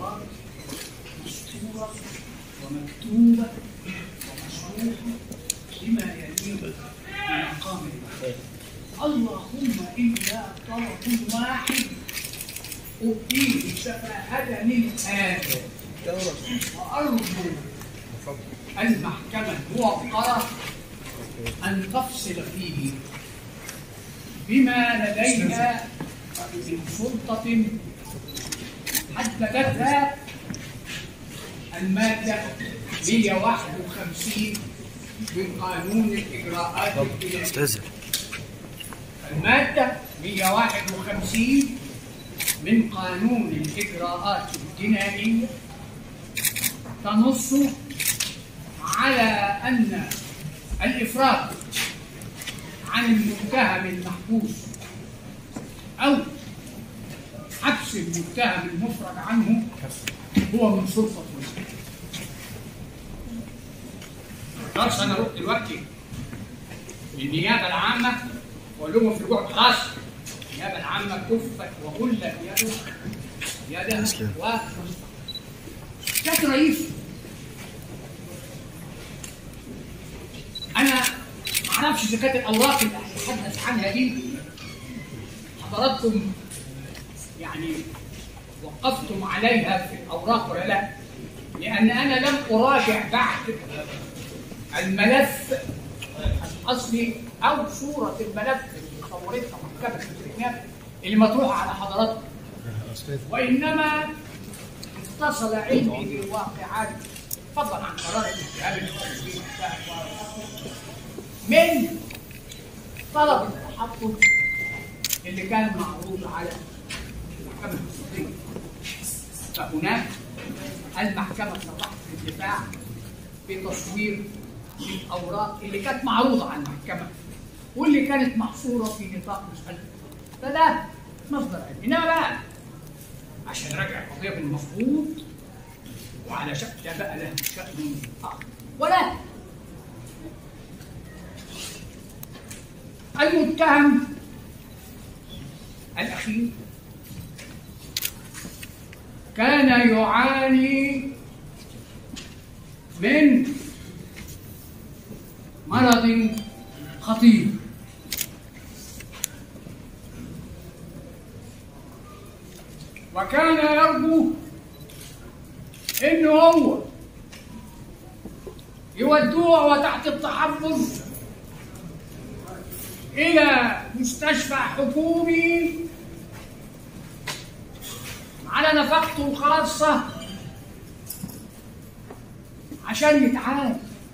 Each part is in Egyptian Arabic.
التوراة مسطورة ومكتوبة ومشروحة بما يليق بمقام الله اللهم إلا طرف واحد أؤتيه سفاهة الآن وأرجو المحكمة الموقرة أن تفصل فيه بما لديها من سلطة حددتها المادة 151 من قانون الإجراءات الجنائية استاذ المادة 151 من قانون الإجراءات الجنائية تنص على أن الإفراج عن المتهم المحبوس أو حبس المتهم المفرج عنه هو من سلطة الوزير. خلاص أنا أروح دلوقتي للنيابة العامة وأقول لهم في الجوع خلاص النيابة العامة كفت وغلت يده يدها تسلم. و كانت رئيس أنا ما أعرفش إذا كانت الأوراق اللي هتحدث عنها دي حضراتكم يعني وقفتم عليها في الأوراق ولا لا؟ لأن أنا لم أراجع بعد الملف الأصلي أو صورة الملف اللي صورتها محكمة التركيات اللي مطروحة على حضراتكم وإنما اتصل علمي بالواقعات فضلا عن قرار الاتهام التنفيذي من طلب التحقق اللي كان معروض على المحكمة الدستورية فهناك المحكمة صرحت الدفاع بتصوير الأوراق اللي كانت معروضة على المحكمة واللي كانت محصورة في نطاق مسألة فده مصدر علم إنما بقى عشان راجع القضية بالمفروض وعلى شأن ده بقى له شأن آخر ولا المتهم الأخير كان يعاني من مرض خطير وكان يرجو انه هو يودوه وتحت التحفظ الى مستشفى حكومي على نفقته الخاصه عشان يتعالج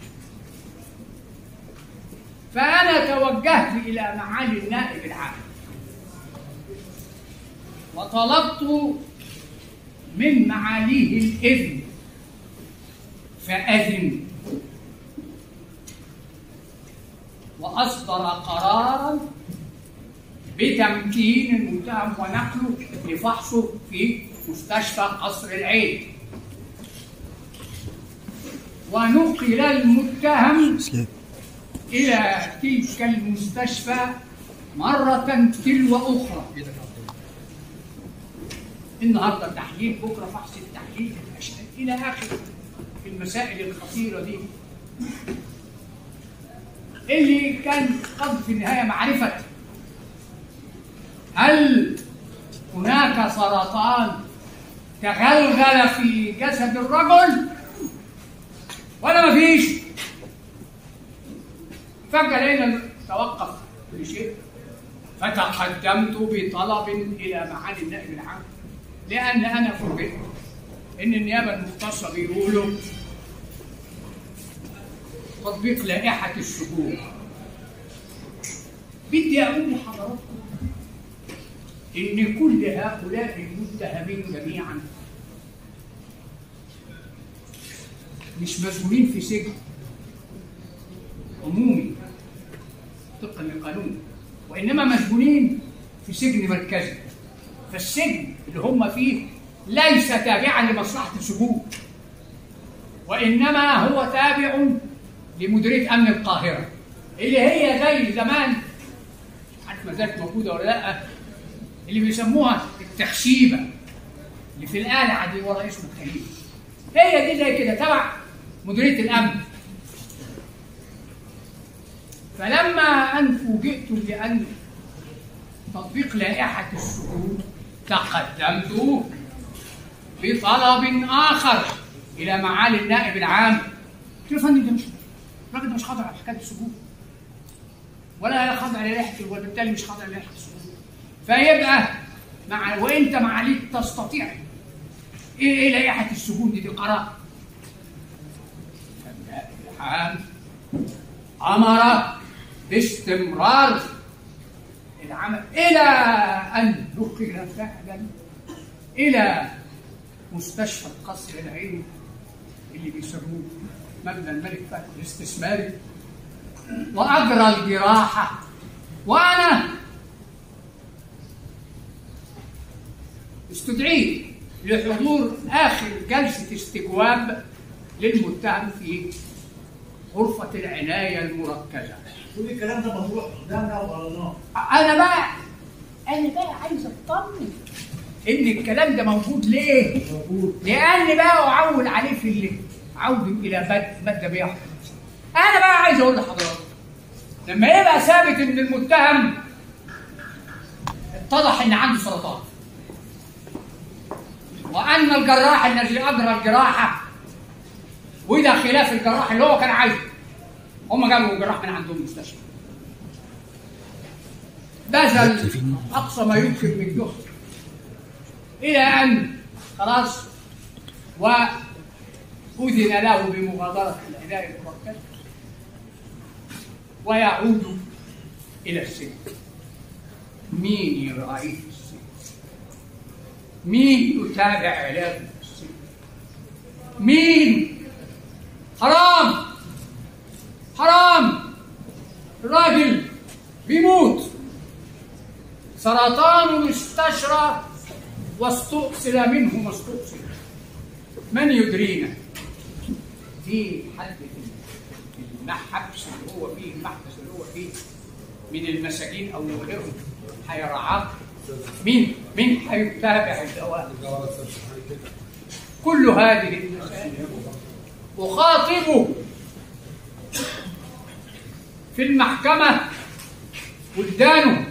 فأنا توجهت إلى معالي النائب العام وطلبت من معاليه الإذن فأذن وأصدر قرارا بتمكين المتهم ونقله لفحصه في مستشفى قصر العين ونقل المتهم تسلم إلى تلك المستشفى مرة تلو أخرى النهاردة تحليل بكرة فحص التحليل الأشياء إلى آخر المسائل الخطيرة دي اللي كان قد في النهاية معرفة هل هناك سرطان تغلغل في جسد الرجل ولا مفيش فجأة لقينا توقف كل شيء فتقدمت بطلب إلى معالي النائب العام لأن أنا فوجئت إن النيابة المختصة بيقولوا تطبيق لائحة السجون بدي أقول لحضراتكم إن كل هؤلاء المتهمين جميعا مش مسجونين في سجن عمومي طبقا للقانون وانما مسجونين في سجن مركزي فالسجن اللي هم فيه ليس تابعا لمصلحه السجون وانما هو تابع لمديريه امن القاهره اللي هي زي زمان عارف ما زالت موجوده ولا لا اللي بيسموها التخشيبه اللي في القلعه دي ورا اسم الخليفه هي دي زي كده تبع مديريه الامن فلما ان فوجئت بان تطبيق لائحه السجون تقدمت بطلب اخر الى معالي النائب العام قلت له يا فندم ده مش الراجل ده مش خاضع على حكايه السجون ولا خاضع للائحه وبالتالي مش خاضع للائحه السجون فيبقى مع وانت معاليك تستطيع ايه ايه لائحه السجون دي دي قرار فالنائب العام امر باستمرار العمل الى ان نقل فعلا الى مستشفى القصر العيني اللي بيسموه مبنى الملك فهد الاستثماري واجرى الجراحه وانا استدعيت لحضور اخر جلسه استجواب للمتهم في غرفه العنايه المركزه كل الكلام ده مطروح قدامنا وقرناه انا بقى انا بقى عايز اطمن ان الكلام ده موجود ليه؟ موجود لان بقى اعول عليه في اللي عود الى بد ماده 101 انا بقى عايز اقول لحضرتك لما يبقى ثابت ان المتهم اتضح ان عنده سرطان وان الجراح الذي اجرى الجراحه وده خلاف الجراح اللي هو كان عايزه هم جابوا جراح من عندهم المستشفى بذل اقصى ما يمكن من جهد الى ان خلاص واذن له بمغادره العنايه المركزه ويعود الى السجن مين يراعيه في السجن مين يتابع علاجه في السجن مين حرام حرام الراجل بيموت سرطان استشرى واستؤصل منه ما استؤصل من يدرينا في حد في المحبس اللي هو فيه المحبس اللي هو فيه من المساجين او من غيرهم هيرعاه مين مين هيتابع الدواء كل هذه المسائل أخاطبه في المحكمة ولدانه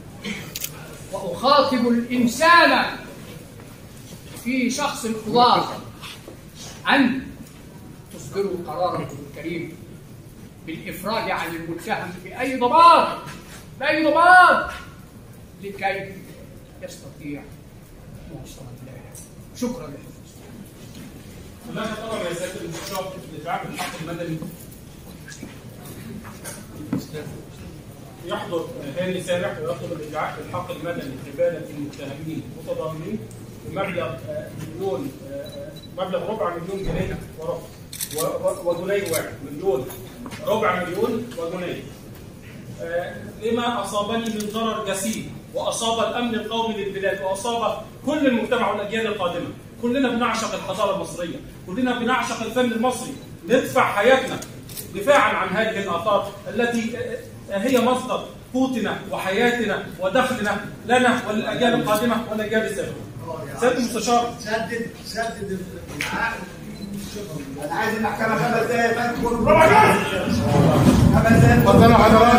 وأخاطب الإنسان في شخص القضاة أن تصدروا قراركم الكريم بالإفراج عن المتهم بأي ضباط بأي ضباط لكي يستطيع مواصلة العلاج شكرا لكم هناك طلب يا سياده المستشار لدعم الحق المدني يحضر هاني سامح ويطلب الادعاء بالحق المدني قباله المتهمين متضامنين بمبلغ آه، مليون آه، مبلغ ربع مليون جنيه وربع و- و- وجنيه واحد مليون ربع مليون وجنيه آه، لما اصابني من ضرر جسيم واصاب الامن القومي للبلاد واصاب كل المجتمع والاجيال القادمه كلنا بنعشق الحضاره المصريه كلنا بنعشق الفن المصري ندفع حياتنا دفاعا عن هذه الاثار التي آه، هي مصدر قوتنا وحياتنا ودخلنا لنا وللاجيال القادمه والاجيال السابقه سياده المستشار سدد سدد العقد انا عايز المحكمه خمس دقايق فاتكم خمس دقايق اتفضلوا حضرات